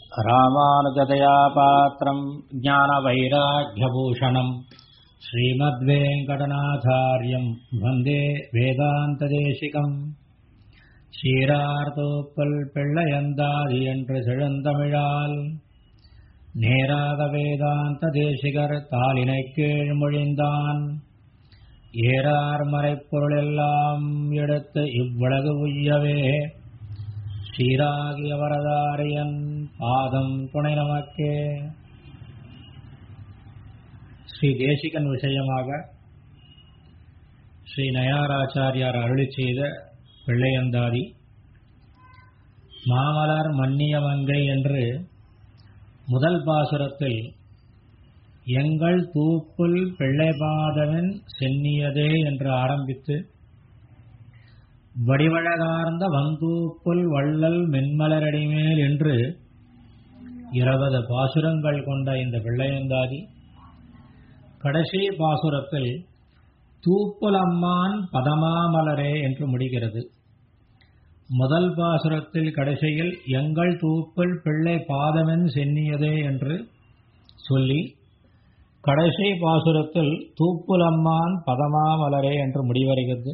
रामानुजतया पात्रम् ज्ञानवैराग्यभूषणम् श्रीमद्वेङ्कटनाथार्यम् वन्दे வேதாந்ததேசிகம் சீரார்த்தோப்பல் பிள்ளையந்தாதி என்று செழுந்தமிழால் நேராத வேதாந்த தேசிகர் தாளினை கீழ் மொழிந்தான் ஏறார் மறைப்பொருளெல்லாம் எடுத்து இவ்வுலகு உய்யவே சீராகிய வரதாரியன் பாதம் துணை நமக்கே ஸ்ரீ தேசிகன் விஷயமாக ஸ்ரீ நயாராச்சாரியார் அருளி செய்த பிள்ளையந்தாதி மாமலர் மன்னியமங்கை என்று முதல் பாசுரத்தில் எங்கள் தூப்புல் பிள்ளைபாதவன் சென்னியதே என்று ஆரம்பித்து வடிவழகார்ந்த வந்தூப்புல் வள்ளல் மென்மலரடிமேல் என்று இருபது பாசுரங்கள் கொண்ட இந்த பிள்ளையந்தாதி கடைசி பாசுரத்தில் தூப்புலம்மான் பதமாமலரே என்று முடிகிறது முதல் பாசுரத்தில் கடைசியில் எங்கள் தூப்புல் பிள்ளை பாதமென் சென்னியதே என்று சொல்லி கடைசி பாசுரத்தில் தூப்புலம்மான் பதமாமலரே என்று முடிவடைகிறது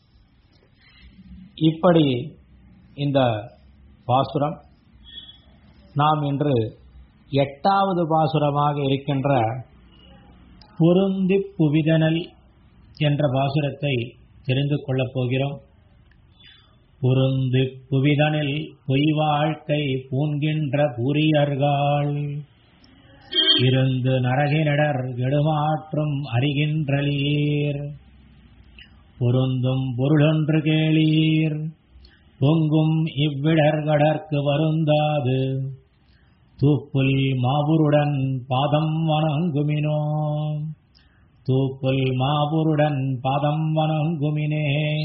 இப்படி இந்த பாசுரம் நாம் இன்று எட்டாவது பாசுரமாக இருக்கின்ற பொருந்தி புவிதனல் என்ற பாசுரத்தை தெரிந்து கொள்ளப் போகிறோம் பொருந்து புவிதனில் பொய் வாழ்க்கை பூண்கின்ற புரியர்கள் இருந்து நரகினிடர் கெடுமாற்றும் அறிகின்றலீர் பொருந்தும் பொருளொன்று கேளீர் பொங்கும் இவ்விடர்கடற்கு வருந்தாது தூப்புல் மாபுருடன் பாதம் வணங்குமினோ தூப்புல் மாபுருடன் பாதம் வணங்குமினே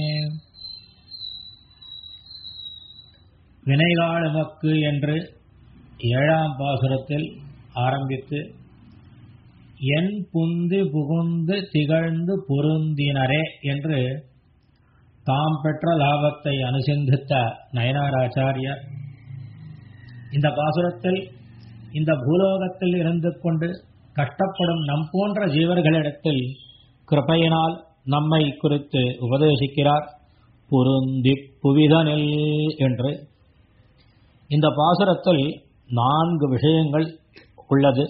வினைகாளுமக்கு என்று ஏழாம் பாசுரத்தில் ஆரம்பித்து என் புந்து புகுந்து திகழ்ந்து பொருந்தினரே என்று தாம் பெற்ற லாபத்தை அனுசந்தித்த நயனாராச்சாரியர் இந்த பாசுரத்தில் இந்த பூலோகத்தில் இருந்து கொண்டு கஷ்டப்படும் நம் போன்ற ஜீவர்களிடத்தில் கிருப்பையினால் நம்மை குறித்து உபதேசிக்கிறார் பொருந்தி புவிதனில் என்று இந்த பாசுரத்தில் நான்கு விஷயங்கள் உள்ளது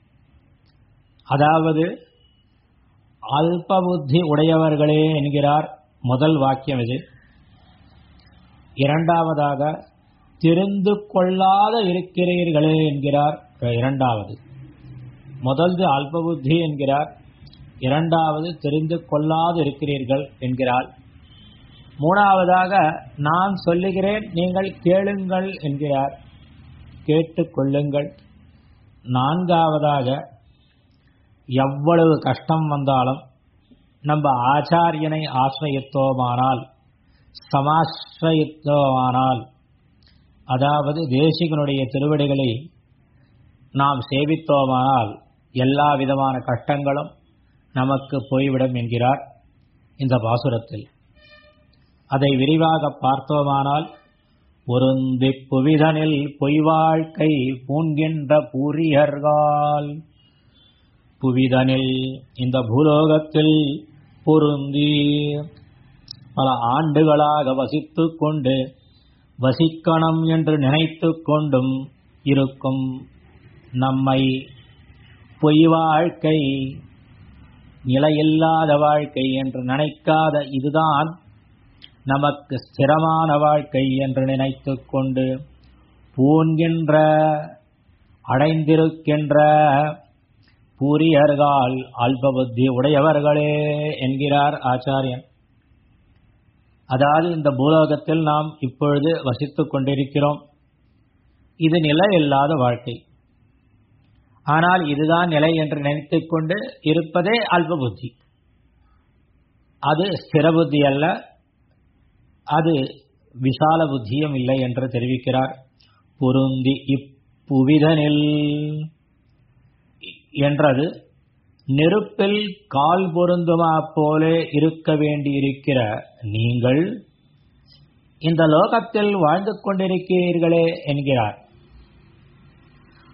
அதாவது அல்ப புத்தி உடையவர்களே என்கிறார் முதல் வாக்கியம் இது இரண்டாவதாக தெரிந்து கொள்ளாத இருக்கிறீர்களே என்கிறார் இரண்டாவது முதல்து அல்ப புத்தி என்கிறார் இரண்டாவது தெரிந்து கொள்ளாது இருக்கிறீர்கள் என்கிறார் மூணாவதாக நான் சொல்லுகிறேன் நீங்கள் கேளுங்கள் என்கிறார் கேட்டுக்கொள்ளுங்கள் நான்காவதாக எவ்வளவு கஷ்டம் வந்தாலும் நம்ம ஆச்சாரியனை ஆசிரியத்தோமானால் சமாசிரயித்தோமானால் அதாவது தேசிகனுடைய திருவடிகளை நாம் சேவித்தோமானால் எல்லா விதமான கஷ்டங்களும் நமக்கு போய்விடும் என்கிறார் இந்த பாசுரத்தில் அதை விரிவாக பார்த்தோமானால் பொருந்தி புவிதனில் பொய் வாழ்க்கை பூண்கின்ற பூரியர்கள் புவிதனில் இந்த பூலோகத்தில் பொருந்தி பல ஆண்டுகளாக வசித்து கொண்டு வசிக்கணும் என்று நினைத்து கொண்டும் இருக்கும் நம்மை பொய் வாழ்க்கை நிலையில்லாத வாழ்க்கை என்று நினைக்காத இதுதான் நமக்கு ஸ்திரமான வாழ்க்கை என்று நினைத்து கொண்டு பூண்கின்ற அடைந்திருக்கின்ற பூரியர்கள் அல்பபுத்தி உடையவர்களே என்கிறார் ஆச்சாரியன் அதாவது இந்த பூலோகத்தில் நாம் இப்பொழுது வசித்துக் கொண்டிருக்கிறோம் இது நிலை இல்லாத வாழ்க்கை ஆனால் இதுதான் நிலை என்று நினைத்துக் கொண்டு இருப்பதே அல்ப புத்தி அது ஸ்திர புத்தி அல்ல அது விசால புத்தியும் இல்லை என்று தெரிவிக்கிறார் பொருந்தி இப்புவிதனில் என்றது நெருப்பில் கால் பொருந்துமா போலே இருக்க வேண்டியிருக்கிற நீங்கள் இந்த லோகத்தில் வாழ்ந்து கொண்டிருக்கிறீர்களே என்கிறார்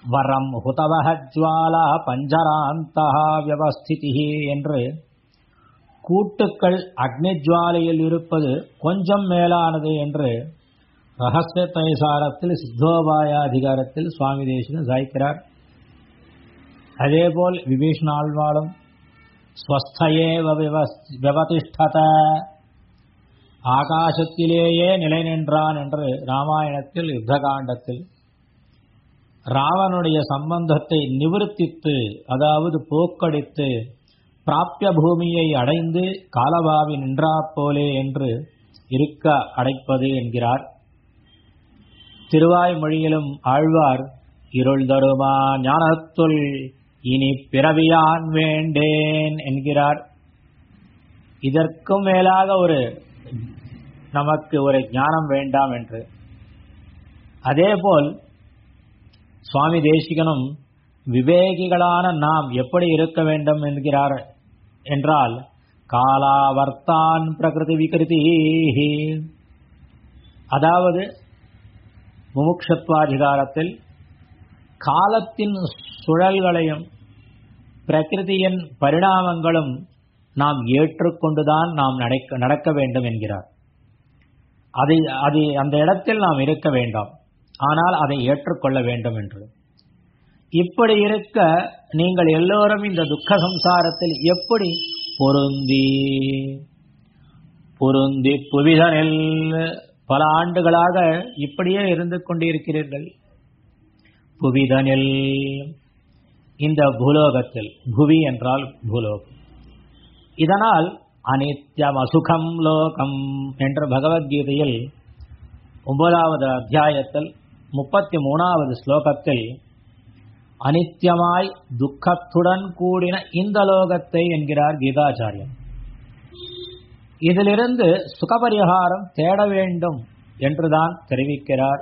வரம் ஹுதவஹ ஜுவாலா பஞ்சராந்தா வியவஸ்திதி என்று கூட்டுக்கள் அக்னி ஜுவாலையில் இருப்பது கொஞ்சம் மேலானது என்று ரகசிய தைசாரத்தில் சித்தோபாயாதிகாரத்தில் சுவாமி தேசிகன் சாய்க்கிறார் அதேபோல் விபீஷண ஆழ்வாளும் ஸ்வஸ்தயேவ விவதிஷ்டத ஆகாசத்திலேயே நிலை நின்றான் என்று ராமாயணத்தில் யுத்தகாண்டத்தில் ராவனுடைய சம்பந்தத்தை நிவர்த்தித்து அதாவது போக்கடித்து பிராப்பிய பூமியை அடைந்து காலபாவி நின்றா போலே என்று இருக்க அடைப்பது என்கிறார் திருவாய்மொழியிலும் ஆழ்வார் இருள் தருமா ஞானத்துள் இனி பிறவியான் வேண்டேன் என்கிறார் இதற்கும் மேலாக ஒரு நமக்கு ஒரு ஞானம் வேண்டாம் என்று அதேபோல் சுவாமி தேசிகனும் விவேகிகளான நாம் எப்படி இருக்க வேண்டும் என்கிறார் என்றால் காலாவர்த்தான் பிரகிருதி விகிருதி அதாவது முமுட்சத்வாதிகாரத்தில் காலத்தின் சுழல்களையும் பிரகிருதியின் பரிணாமங்களும் நாம் ஏற்றுக்கொண்டுதான் நாம் நடக்க நடக்க வேண்டும் என்கிறார் அது அது அந்த இடத்தில் நாம் இருக்க வேண்டாம் ஆனால் அதை ஏற்றுக்கொள்ள வேண்டும் என்று இப்படி இருக்க நீங்கள் எல்லோரும் இந்த துக்க சம்சாரத்தில் எப்படி பொருந்தி பொருந்தி புவிதனில் பல ஆண்டுகளாக இப்படியே இருந்து கொண்டிருக்கிறீர்கள் புவிதனில் இந்த பூலோகத்தில் புவி என்றால் பூலோகம் இதனால் அனித்யம் அசுகம் லோகம் என்ற பகவத்கீதையில் ஒன்பதாவது அத்தியாயத்தில் முப்பத்தி மூணாவது ஸ்லோகத்தில் அனித்யமாய் துக்கத்துடன் கூடின இந்த லோகத்தை என்கிறார் கீதாச்சாரியன் இதிலிருந்து சுகபரிகாரம் தேட வேண்டும் என்றுதான் தெரிவிக்கிறார்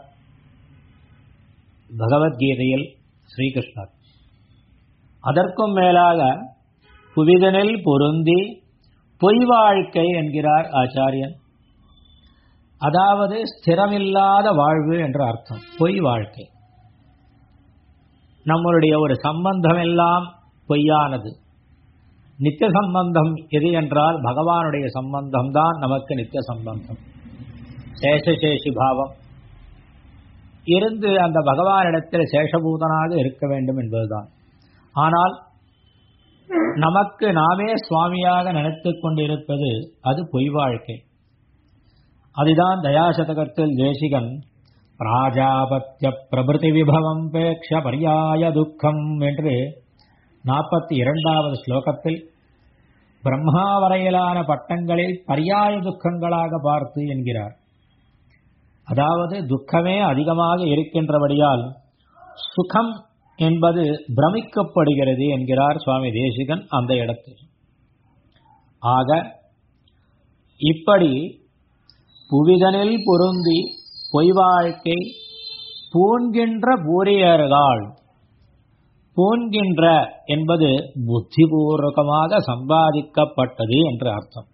பகவத்கீதையில் ஸ்ரீகிருஷ்ணர் அதற்கும் மேலாக புவிதனில் பொருந்தி பொய் வாழ்க்கை என்கிறார் ஆச்சாரியன் அதாவது ஸ்திரமில்லாத வாழ்வு என்ற அர்த்தம் பொய் வாழ்க்கை நம்மளுடைய ஒரு சம்பந்தம் எல்லாம் பொய்யானது நித்திய சம்பந்தம் எது என்றால் பகவானுடைய சம்பந்தம் தான் நமக்கு நித்திய சம்பந்தம் சேஷசேஷி பாவம் இருந்து அந்த பகவானிடத்தில் சேஷபூதனாக இருக்க வேண்டும் என்பதுதான் ஆனால் நமக்கு நாமே சுவாமியாக நினைத்துக் கொண்டிருப்பது அது பொய் வாழ்க்கை அதுதான் தயாசதகத்தில் தேசிகன் பிராஜாபத்திய பிரபிருதி விபவம் பேக்ஷ பரியாய துக்கம் என்று நாற்பத்தி இரண்டாவது ஸ்லோகத்தில் பிரம்மா வரையிலான பட்டங்களில் பரியாய துக்கங்களாக பார்த்து என்கிறார் அதாவது துக்கமே அதிகமாக இருக்கின்றபடியால் சுகம் என்பது பிரமிக்கப்படுகிறது என்கிறார் சுவாமி தேசிகன் அந்த இடத்தில் ஆக இப்படி புவிதனில் பொருந்தி பொய் வாழ்க்கை பூண்கின்ற பூரியர்கள் பூண்கின்ற என்பது புத்திபூர்வகமாக சம்பாதிக்கப்பட்டது என்று அர்த்தம்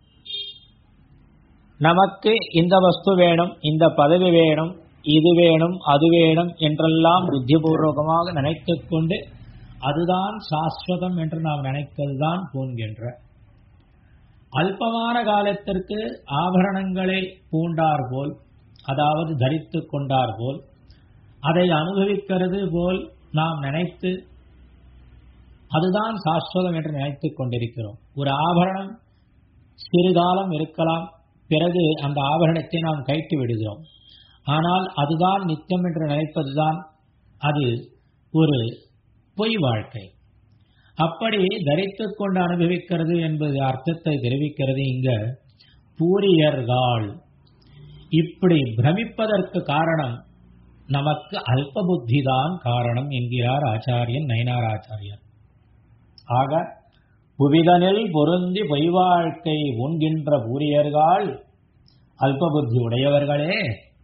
நமக்கு இந்த வஸ்து வேணும் இந்த பதவி வேணும் இது வேணும் அது வேணும் என்றெல்லாம் புத்திபூர்வகமாக நினைத்துக் கொண்டு அதுதான் சாஸ்வதம் என்று நாம் நினைப்பதுதான் பூண்கின்ற அல்பமான காலத்திற்கு ஆபரணங்களை பூண்டார் போல் அதாவது தரித்து கொண்டார் போல் அதை அனுபவிக்கிறது போல் நாம் நினைத்து அதுதான் சாஸ்வதம் என்று நினைத்துக் கொண்டிருக்கிறோம் ஒரு ஆபரணம் சிறுகாலம் இருக்கலாம் பிறகு அந்த ஆபரணத்தை நாம் கைட்டு விடுகிறோம் ஆனால் அதுதான் நித்தியம் என்று நினைப்பதுதான் அது ஒரு பொய் வாழ்க்கை அப்படி தரித்துக் கொண்டு அனுபவிக்கிறது என்பது அர்த்தத்தை தெரிவிக்கிறது இங்க பூரியர்கள் இப்படி பிரமிப்பதற்கு காரணம் நமக்கு அல்ப புத்தி தான் காரணம் என்கிறார் ஆச்சாரியன் நயனார் ஆச்சாரியன் ஆக புவிதனில் பொருந்தி பொய் வாழ்க்கை உண்கின்ற பூரியர்கள் அல்ப புத்தி உடையவர்களே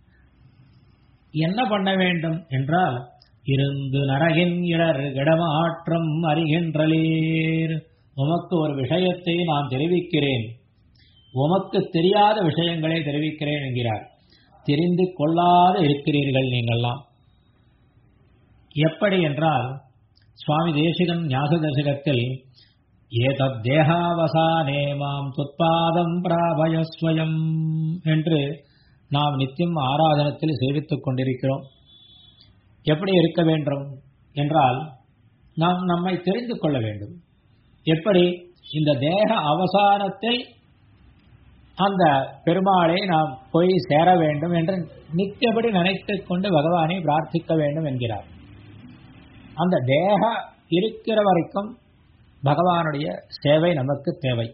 என்ன பண்ண வேண்டும் என்றால் இருந்து நரகின் இடர் இடமாற்றம் அறிகின்றலீர் உமக்கு ஒரு விஷயத்தை நான் தெரிவிக்கிறேன் உமக்கு தெரியாத விஷயங்களை தெரிவிக்கிறேன் என்கிறார் தெரிந்து கொள்ளாத இருக்கிறீர்கள் நீங்கள்லாம் எப்படி என்றால் சுவாமி தேசிகன் ஞாச தசகத்தில் ஏதத் தேகாவசானே மாம் துத்பாதம் பிராபயஸ்வயம் என்று நாம் நித்தியம் ஆராதனத்தில் சேவித்துக் கொண்டிருக்கிறோம் எப்படி இருக்க வேண்டும் என்றால் நாம் நம்மை தெரிந்து கொள்ள வேண்டும் எப்படி இந்த தேக அவசானத்தில் அந்த பெருமாளை நாம் போய் சேர வேண்டும் என்று நித்தியபடி நினைத்துக் கொண்டு பகவானை பிரார்த்திக்க வேண்டும் என்கிறார் அந்த தேக இருக்கிற வரைக்கும் பகவானுடைய சேவை நமக்கு தேவை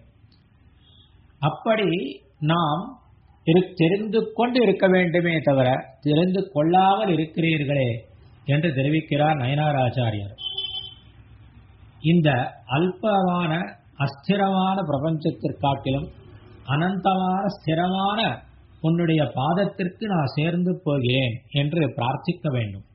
அப்படி நாம் தெரிந்து கொண்டு இருக்க வேண்டுமே தவிர தெரிந்து கொள்ளாமல் இருக்கிறீர்களே என்று தெரிவிக்கிறார் நயனாராச்சாரியர் இந்த அல்பமான அஸ்திரமான பிரபஞ்சத்திற்காட்டிலும் அனந்தமான ஸ்திரமான உன்னுடைய பாதத்திற்கு நான் சேர்ந்து போகிறேன் என்று பிரார்த்திக்க வேண்டும்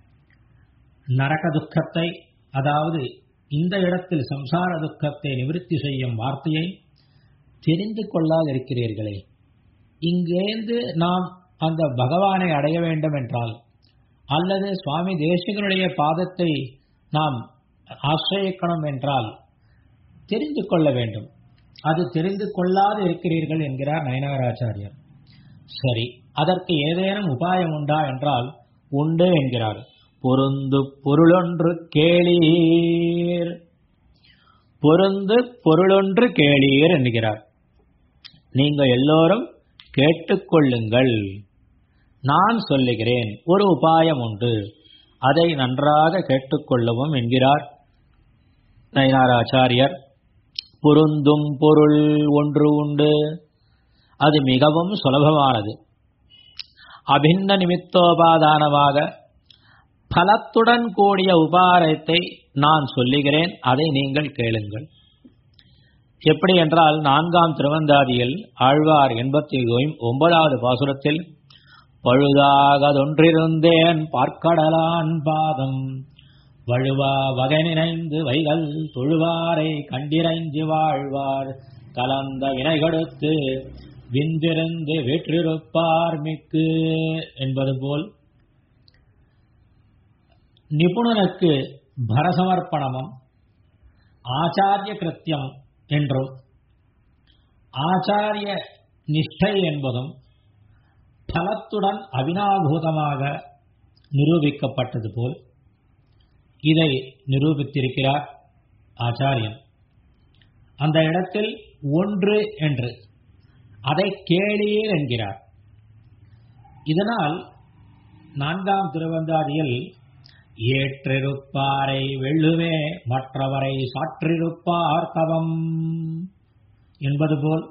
நரக துக்கத்தை அதாவது இந்த இடத்தில் சம்சார துக்கத்தை நிவர்த்தி செய்யும் வார்த்தையை தெரிந்து கொள்ளாதிருக்கிறீர்களே இங்கேந்து நாம் அந்த பகவானை அடைய வேண்டும் என்றால் அல்லது சுவாமி தேசிகனுடைய பாதத்தை நாம் ஆசிரியக்கணும் என்றால் தெரிந்து கொள்ள வேண்டும் அது தெரிந்து கொள்ளாது இருக்கிறீர்கள் என்கிறார் நயனாராச்சாரியர் சரி அதற்கு ஏதேனும் உபாயம் உண்டா என்றால் உண்டு என்கிறார் பொருந்து பொருளொன்று கேளீர் பொருந்து பொருளொன்று கேளீர் என்கிறார் நீங்க எல்லோரும் கேட்டுக்கொள்ளுங்கள் நான் சொல்லுகிறேன் ஒரு உபாயம் உண்டு அதை நன்றாக கேட்டுக்கொள்ளவும் என்கிறார் நயனாராச்சாரியர் பொருந்தும் பொருள் ஒன்று உண்டு அது மிகவும் சுலபமானது அபின்ன நிமித்தோபாதானமாக பலத்துடன் கூடிய உபாரத்தை நான் சொல்லுகிறேன் அதை நீங்கள் கேளுங்கள் எப்படி என்றால் நான்காம் திருவந்தாதியில் ஆழ்வார் எண்பத்தி ஒன்பதாவது பாசுரத்தில் பழுதாகதொன்றிருந்தேன் பார்க்கடலான் பாதம் வழுவா வகை நினைந்து வைகள் தொழுவாரை கண்டிரைஞ்சி வாழ்வார் கலந்த வினைகொடுத்து விந்திருந்து வீற்றிருப்பார் மிக்கு என்பது போல் நிபுணனுக்கு பரசமர்ப்பணமும் ஆச்சாரிய கிருத்தியம் என்றும் ஆச்சாரிய நிஷ்டை என்பதும் பலத்துடன் அவினாபூதமாக நிரூபிக்கப்பட்டது போல் இதை நிரூபித்திருக்கிறார் ஆச்சாரியன் அந்த இடத்தில் ஒன்று என்று அதை கேளீர் என்கிறார் இதனால் நான்காம் திருவந்தாதியில் ஏற்றிருப்பாரை வெள்ளுவே மற்றவரை சாற்றிருப்பார் தவம் என்பது போல்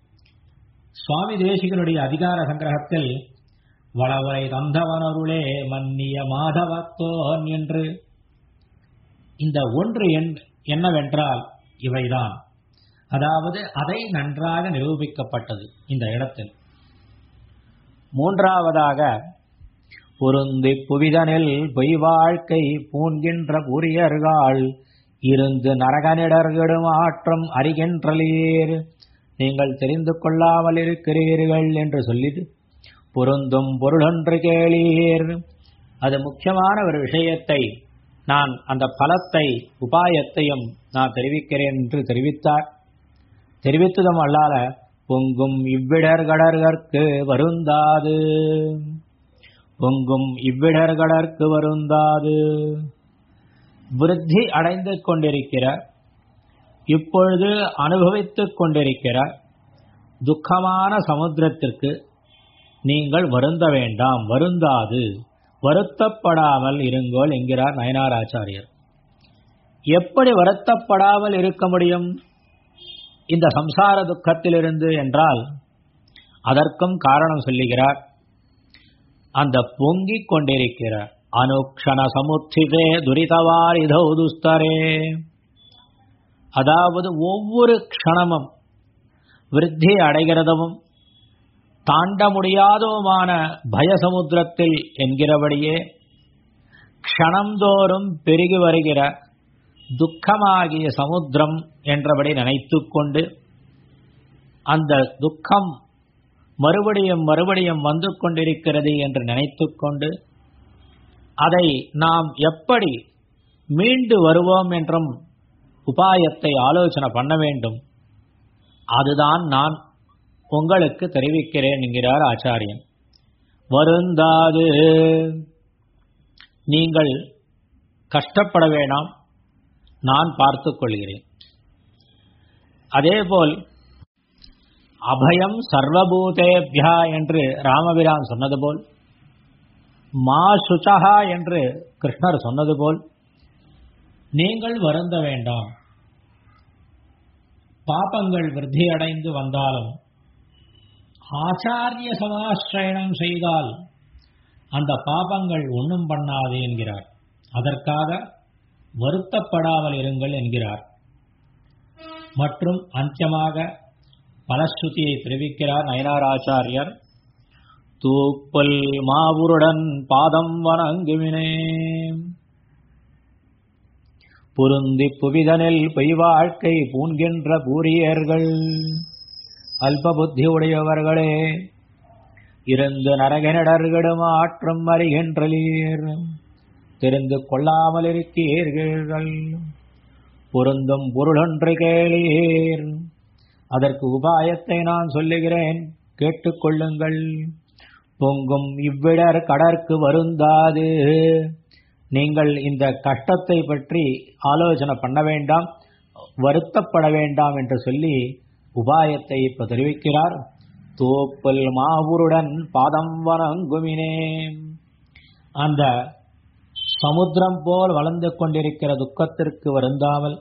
சுவாமி தேசிகனுடைய அதிகார சங்கிரகத்தில் வளவரை தந்தவனருளே மன்னிய மாதவத்தோன் என்று இந்த ஒன்று என்னவென்றால் இவைதான் அதாவது அதை நன்றாக நிரூபிக்கப்பட்டது இந்த இடத்தில் மூன்றாவதாக பொருந்தி புவிதனில் பொய் வாழ்க்கை பூண்கின்ற புரியர்கள் இருந்து நரகனிடர்கிடும் ஆற்றம் அறிகின்றலீர் நீங்கள் தெரிந்து கொள்ளாமல் இருக்கிறீர்கள் என்று சொல்லிட்டு பொருந்தும் பொருளொன்று கேளீர் அது முக்கியமான ஒரு விஷயத்தை நான் அந்த பலத்தை உபாயத்தையும் நான் தெரிவிக்கிறேன் என்று தெரிவித்தார் தெரிவித்ததும் அல்லாத பொங்கும் இவ்விடர்கடற்கு வருந்தாது பொங்கும் இவ்விடர்கடற்கு வருந்தாது விருத்தி அடைந்து கொண்டிருக்கிற இப்பொழுது அனுபவித்துக் கொண்டிருக்கிற துக்கமான சமுத்திரத்திற்கு நீங்கள் வருந்த வேண்டாம் வருந்தாது வருத்தப்படாமல் இருங்கோள் என்கிறார் நயனாராச்சாரியர் எப்படி வருத்தப்படாமல் இருக்க முடியும் இந்த சம்சார துக்கத்திலிருந்து என்றால் அதற்கும் காரணம் சொல்லுகிறார் அந்த பொங்கிக் கொண்டிருக்கிற அனுக்ஷண சமுத்திதே துரிதவாரிதோ துஸ்தரே அதாவது ஒவ்வொரு க்ஷணமும் விருத்தி அடைகிறதும் தாண்ட முடியாதவுமான பயசமுத்திரத்தில் என்கிறபடியே க்ஷணந்தோறும் பெருகி வருகிற துக்கமாகிய சமுத்திரம் என்றபடி நினைத்து கொண்டு அந்த துக்கம் மறுபடியும் மறுபடியும் வந்து கொண்டிருக்கிறது என்று நினைத்து கொண்டு அதை நாம் எப்படி மீண்டு வருவோம் என்றும் உபாயத்தை ஆலோசனை பண்ண வேண்டும் அதுதான் நான் உங்களுக்கு தெரிவிக்கிறேன் என்கிறார் ஆச்சாரியன் வருந்தாது நீங்கள் கஷ்டப்பட வேண்டாம் நான் பார்த்துக் கொள்கிறேன் அதேபோல் அபயம் சர்வபூதேபியா என்று ராமபிரான் சொன்னது போல் மா சுச்சகா என்று கிருஷ்ணர் சொன்னது போல் நீங்கள் வருந்த வேண்டாம் பாபங்கள் விருத்தியடைந்து வந்தாலும் ஆச்சாரிய சமாசிரயணம் செய்தால் அந்த பாபங்கள் ஒன்றும் பண்ணாது என்கிறார் அதற்காக வருத்தப்படாமல் இருங்கள் என்கிறார் மற்றும் அந்தியமாக பலஸ்ருதியை தெரிவிக்கிறார் நயனாராச்சாரியர் தூப்பல் மாவுருடன் பாதம் வணங்குவினே பொருந்தி புவிதனில் பொய் வாழ்க்கை பூண்கின்ற பூரியர்கள் அல்ப புத்தி உடையவர்களே இருந்து நரகனிடர்கிடும் ஆற்றம் அறிகின்றலீர் தெரிந்து கொள்ளாமல் இருக்கீர்கள் பொருந்தும் பொருளொன்று கேளீர் அதற்கு உபாயத்தை நான் சொல்லுகிறேன் கேட்டுக்கொள்ளுங்கள் பொங்கும் இவ்விடர் கடற்கு வருந்தாது நீங்கள் இந்த கஷ்டத்தை பற்றி ஆலோசனை பண்ண வேண்டாம் வருத்தப்பட வேண்டாம் என்று சொல்லி உபாயத்தை இப்ப தெரிவிக்கிறார் தோப்பல் மாவுருடன் பாதம் வணங்குமினே அந்த சமுத்திரம் போல் வளர்ந்து கொண்டிருக்கிற துக்கத்திற்கு வருந்தாமல்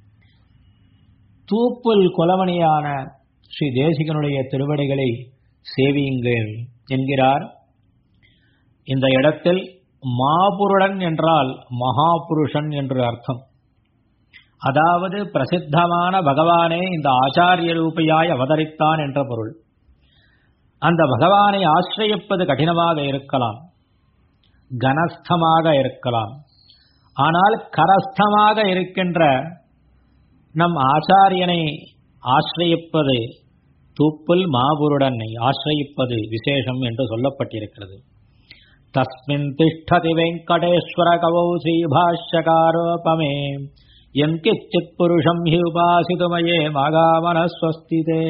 தூப்புல் குலமணியான ஸ்ரீ தேசிகனுடைய திருவடிகளை சேவியுங்கள் என்கிறார் இந்த இடத்தில் மாபுருடன் என்றால் மகாபுருஷன் என்று அர்த்தம் அதாவது பிரசித்தமான பகவானே இந்த ஆச்சாரிய ரூபையாய் அவதரித்தான் என்ற பொருள் அந்த பகவானை ஆசிரியப்பது கடினமாக இருக்கலாம் கனஸ்தமாக இருக்கலாம் ஆனால் கரஸ்தமாக இருக்கின்ற நம் ஆச்சாரியனை ஆசிரியப்பது தூப்புல் மாபுருடனை ஆசிரியிப்பது விசேஷம் என்று சொல்லப்பட்டிருக்கிறது தஸ்மின் திஷ்டதி வெங்கடேஸ்வர கவௌ ஸ்ரீபாஷ்யகாரோபமே எம் கிச்சித் புருஷம் ஹி உபாசிதுமயே மகாமனஸ்வஸ்திதே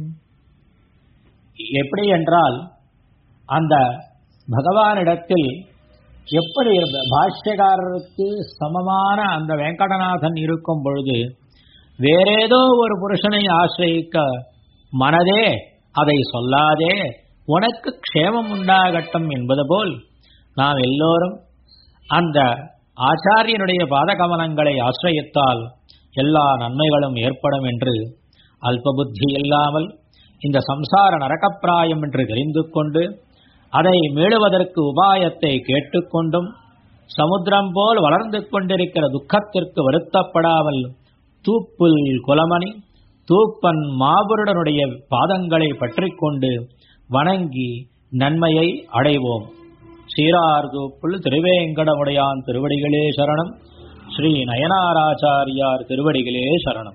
எப்படி என்றால் அந்த பகவானிடத்தில் எப்படி பாஷ்யக்காரருக்கு சமமான அந்த வெங்கடநாதன் இருக்கும் பொழுது வேறேதோ ஒரு புருஷனை ஆசிரியிக்க மனதே அதை சொல்லாதே உனக்கு க்ஷேமம் உண்டாகட்டும் என்பது போல் நாம் எல்லோரும் அந்த ஆச்சாரியனுடைய பாதகமனங்களை ஆசிரியத்தால் எல்லா நன்மைகளும் ஏற்படும் என்று அல்ப புத்தி இல்லாமல் இந்த சம்சார நரகப்பிராயம் என்று தெரிந்து கொண்டு அதை மீளுவதற்கு உபாயத்தை கேட்டுக்கொண்டும் சமுத்திரம் போல் வளர்ந்து கொண்டிருக்கிற துக்கத்திற்கு வருத்தப்படாமல் தூப்புல் குலமணி தூப்பன் மாபுருடனுடைய பாதங்களை பற்றிக்கொண்டு வணங்கி நன்மையை அடைவோம் சீரார்தூப்புள் திருவேங்கடமுடையான் திருவடிகளே சரணம் ஸ்ரீ நயனாராச்சாரியார் திருவடிகளே சரணம்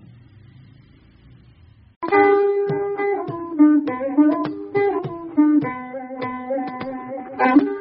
Thank you.